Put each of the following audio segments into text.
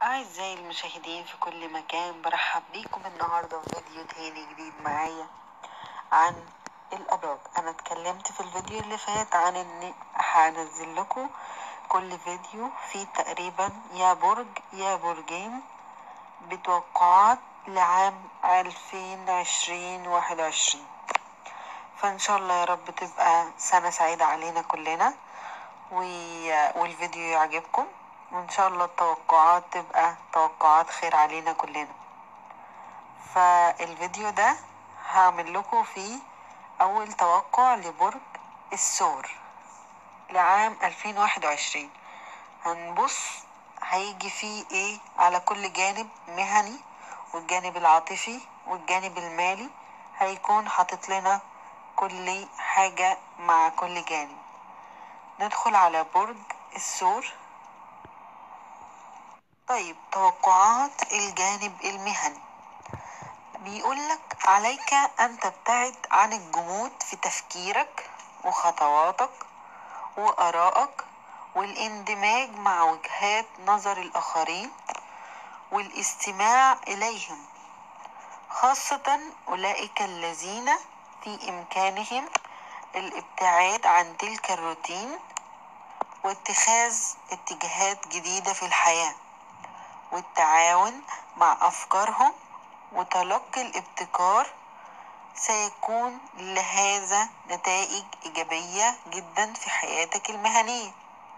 أعزائي المشاهدين في كل مكان برحب بيكم النهاردة في فيديو تاني جديد معايا عن الأبراج أنا اتكلمت في الفيديو اللي فات عن إن هنزل لكم كل فيديو فيه تقريبا يا برج يا برجين بتوقعات لعام ألفين عشرين واحد وعشرين فإن شاء الله يا رب تبقى سنة سعيدة علينا كلنا و- والفيديو يعجبكم وإن شاء الله التوقعات تبقى توقعات خير علينا كلنا فالفيديو ده هعمل لكم فيه أول توقع لبرج الثور لعام 2021 هنبص هيجي فيه ايه على كل جانب مهني والجانب العاطفي والجانب المالي هيكون حاطط لنا كل حاجة مع كل جانب ندخل على برج الثور طيب توقعات الجانب المهني بيقولك عليك أن تبتعد عن الجمود في تفكيرك وخطواتك وآرائك والاندماج مع وجهات نظر الآخرين والاستماع إليهم خاصة أولئك الذين في إمكانهم الابتعاد عن تلك الروتين واتخاذ اتجاهات جديدة في الحياة والتعاون مع أفكارهم وتلقي الابتكار سيكون لهذا نتائج إيجابية جدا في حياتك المهنية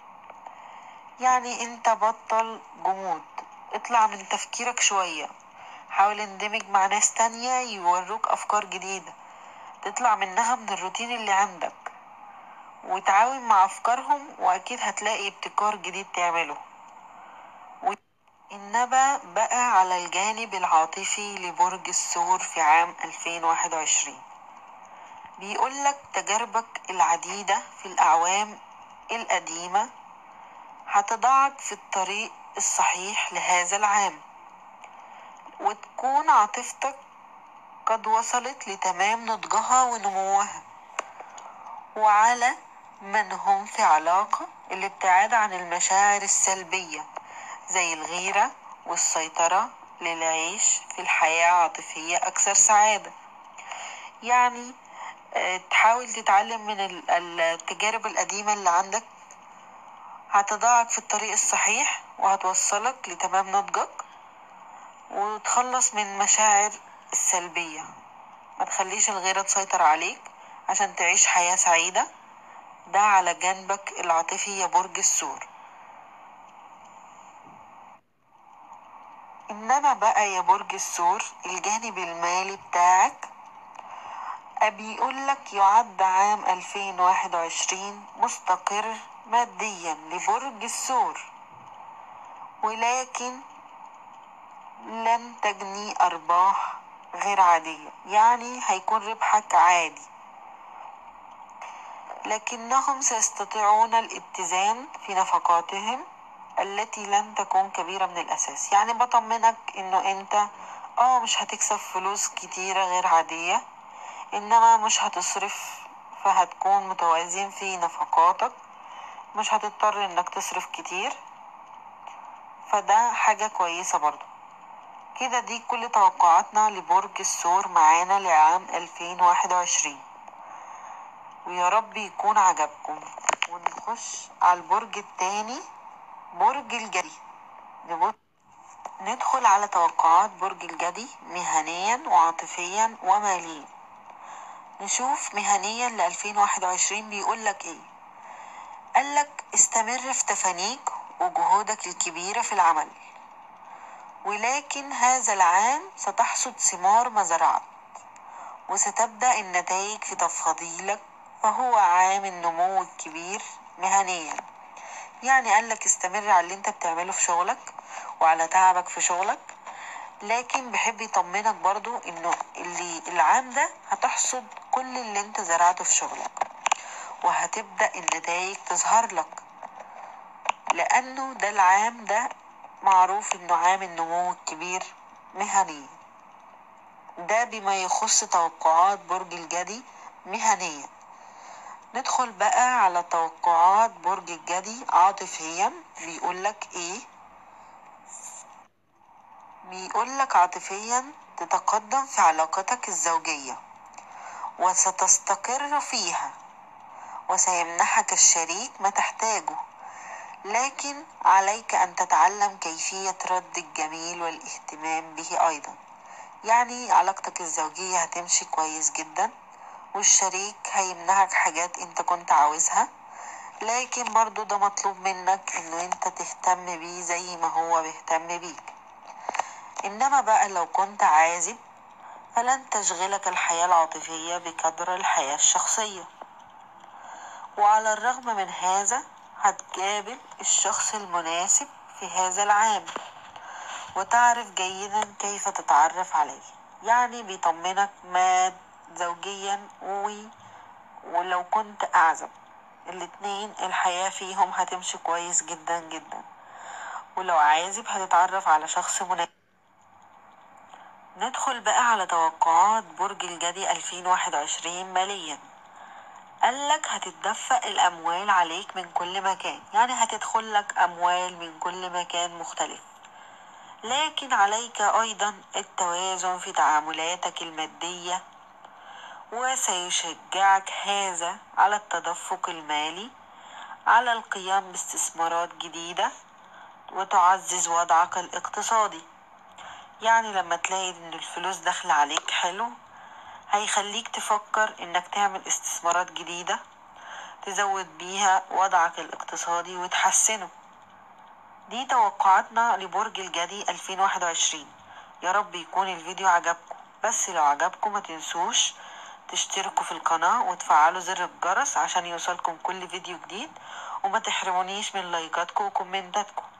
يعني انت بطل جمود اطلع من تفكيرك شوية حاول اندمج مع ناس تانية يوروك أفكار جديدة تطلع منها من الروتين اللي عندك وتعاون مع أفكارهم وأكيد هتلاقي ابتكار جديد تعمله و- إنما بقى على الجانب العاطفي لبرج الثور في عام 2021 بيقولك تجاربك العديدة في الأعوام القديمة هتضعك في الطريق الصحيح لهذا العام وتكون عاطفتك قد وصلت لتمام نضجها ونموها وعلى من هم في علاقة الابتعاد عن المشاعر السلبية زي الغيرة والسيطرة للعيش في الحياة عاطفية أكثر سعادة يعني آه، تحاول تتعلم من ال- التجارب القديمة اللي عندك هتضعك في الطريق الصحيح وهتوصلك لتمام نضجك وتخلص من المشاعر السلبية ما تخليش الغيرة تسيطر عليك عشان تعيش حياة سعيدة ده على جانبك العاطفي يا برج الثور إنما بقى يا برج الثور الجانب المالي بتاعك بيقولك يعد عام 2021 مستقر ماديا لبرج الثور ولكن لن تجني أرباح غير عادية يعني هيكون ربحك عادي لكنهم سيستطيعون الاتزان في نفقاتهم التي لن تكون كبيرة من الأساس يعني بطمنك إنه أنت اه مش هتكسب فلوس كتيرة غير عادية إنما مش هتصرف فهتكون متوازن في نفقاتك مش هتضطر إنك تصرف كتير فده حاجة كويسة برضو كده دي كل توقعاتنا لبرج الثور معانا لعام 2021 ويا رب يكون عجبكم ونخش على البرج التاني برج الجدي نبص ندخل على توقعات برج الجدي مهنيا وعاطفيا وماليا نشوف مهنيا ل 2021 بيقولك ايه قالك استمر في تفانيك وجهودك الكبيرة في العمل ولكن هذا العام ستحصد ثمار ما زرعت وستبدأ النتائج في تفاضيلك فهو عام النمو الكبير مهنيا يعني قالك استمر على اللي انت بتعمله في شغلك وعلى تعبك في شغلك لكن بحب يطمنك برضو انه اللي العام ده هتحصد كل اللي انت زرعته في شغلك وهتبدأ النتائج تظهر لك لأنه ده العام ده معروف انه عام النمو الكبير مهنيا ده بما يخص توقعات برج الجدي مهنيا ندخل بقى على توقعات برج الجدي عاطفيا بيقولك ايه بيقولك عاطفيا تتقدم في علاقتك الزوجية وستستقر فيها وسيمنحك الشريك ما تحتاجه لكن عليك أن تتعلم كيفية رد الجميل والاهتمام به أيضا يعني علاقتك الزوجية هتمشي كويس جدا والشريك هيمنحك حاجات انت كنت عاوزها لكن برضو ده مطلوب منك انه انت تهتم بيه زي ما هو بيهتم بيك انما بقى لو كنت عازب فلن تشغلك الحياة العاطفية بقدر الحياة الشخصية وعلى الرغم من هذا هتقابل الشخص المناسب في هذا العام وتعرف جيدا كيف تتعرف عليه يعني بيطمنك ما زوجيا و... ولو كنت أعزب الاتنين الحياة فيهم هتمشي كويس جدا جدا ولو عازب هتتعرف على شخص مناسب ندخل بقى على توقعات برج الجدي 2021 ماليا قالك هتتدفق الأموال عليك من كل مكان يعني هتدخل لك أموال من كل مكان مختلف لكن عليك أيضا التوازن في تعاملاتك المادية وسيشجعك هذا على التدفق المالي على القيام باستثمارات جديدة وتعزز وضعك الاقتصادي يعني لما تلاقي ان الفلوس داخلة عليك حلو هيخليك تفكر انك تعمل استثمارات جديدة تزود بيها وضعك الاقتصادي وتحسنه دي توقعاتنا لبرج الجدي 2021 يا رب يكون الفيديو عجبكم بس لو عجبكم ما تنسوش تشتركوا في القناة وتفعلوا زر الجرس عشان يوصلكم كل فيديو جديد وما تحرمونيش من لايكاتكم وكومنتاتكم